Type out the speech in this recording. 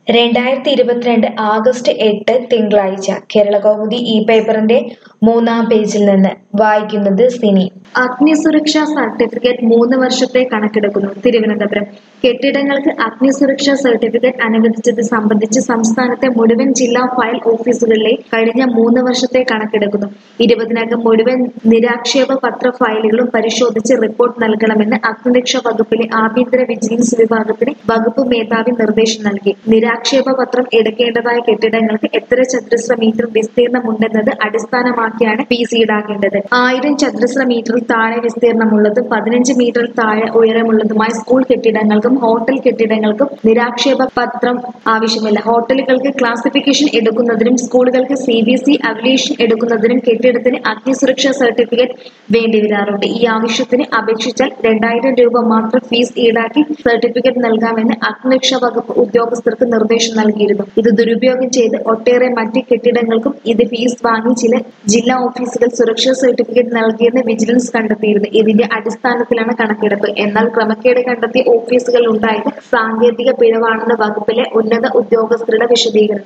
രണ്ടായിരത്തി ഇരുപത്തിരണ്ട് ആഗസ്റ്റ് എട്ട് തിങ്കളാഴ്ച കേരളകൗമുദി ഈ പേപ്പറിന്റെ മൂന്നാം പേജിൽ നിന്ന് വായിക്കുന്നത് സിനി അഗ്നിസുരക്ഷാ സർട്ടിഫിക്കറ്റ് മൂന്ന് വർഷത്തെ കണക്കെടുക്കുന്നു തിരുവനന്തപുരം കെട്ടിടങ്ങൾക്ക് അഗ്നിസുരക്ഷാ സർട്ടിഫിക്കറ്റ് അനുവദിച്ചത് സംബന്ധിച്ച് സംസ്ഥാനത്തെ മുഴുവൻ ജില്ലാ ഫയൽ ഓഫീസുകളിലെ കഴിഞ്ഞ മൂന്ന് വർഷത്തെ കണക്കെടുക്കുന്നു ഇരുപതിനകം മുഴുവൻ നിരാക്ഷേപ പത്ര ഫയലുകളും പരിശോധിച്ച് റിപ്പോർട്ട് നൽകണമെന്ന് അഗ്നിരക്ഷാ വകുപ്പിലെ ആഭ്യന്തര വിജിലൻസ് വിഭാഗത്തിന് വകുപ്പ് മേധാവി നിർദ്ദേശം നൽകി നിരാക്ഷേപ പത്രം എടുക്കേണ്ടതായ കെട്ടിടങ്ങൾക്ക് എത്ര ചതുരശ്ര മീറ്റർ വിസ്തീർണമുണ്ടെന്നത് അടിസ്ഥാനമാക്കിയാണ് ഫീസ് ഈടാക്കേണ്ടത് ആയിരം ചതുരശ്ര മീറ്ററിൽ താഴെ വിസ്തീർണമുള്ളതും പതിനഞ്ച് മീറ്ററിൽ താഴെ ഉയരമുള്ളതുമായ സ്കൂൾ കെട്ടിടങ്ങൾക്കും ഹോട്ടൽ കെട്ടിടങ്ങൾക്കും നിരാക്ഷേപ പത്രം ആവശ്യമില്ല ഹോട്ടലുകൾക്ക് ക്ലാസിഫിക്കേഷൻ എടുക്കുന്നതിനും സ്കൂളുകൾക്ക് C B S E affiliation എടുക്കുന്നതിനും കെട്ടിടത്തിന് അഗ്നിസുരക്ഷാ സർട്ടിഫിക്കറ്റ് വേണ്ടിവരാറുണ്ട് ഈ ആവശ്യത്തിന് അപേക്ഷിച്ചാൽ രണ്ടായിരം രൂപ മാത്രം ഫീസ് ഈടാക്കി സർട്ടിഫിക്കറ്റ് നൽകാമെന്ന് അഗ്നിരക്ഷാ വകുപ്പ് ഉദ്യോഗസ്ഥർക്ക് നിർദ്ദേശം നൽകിയിരുന്നു ഇത് ദുരുപയോഗം ചെയ്ത് ഒട്ടേറെ മറ്റ് കെട്ടിടങ്ങൾക്കും ഇത് ഫീസ് വാങ്ങി ചില ജില്ലാ ഓഫീസുകൾ സുരക്ഷാ സർട്ടിഫിക്കറ്റ് നൽകിയെന്ന് വിജിലൻസ് കണ്ടെത്തിയിരുന്നു ഇതിന്റെ അടിസ്ഥാനത്തിലാണ് കണക്കെടുപ്പ് എന്നാൽ ക്രമക്കേട് കണ്ടെത്തിയ ഓഫീസുകൾ ഉണ്ടായത് സാങ്കേതിക പിഴവാണെന്ന് വകുപ്പിലെ ഉന്നത ഉദ്യോഗസ്ഥരുടെ വിശദീകരണം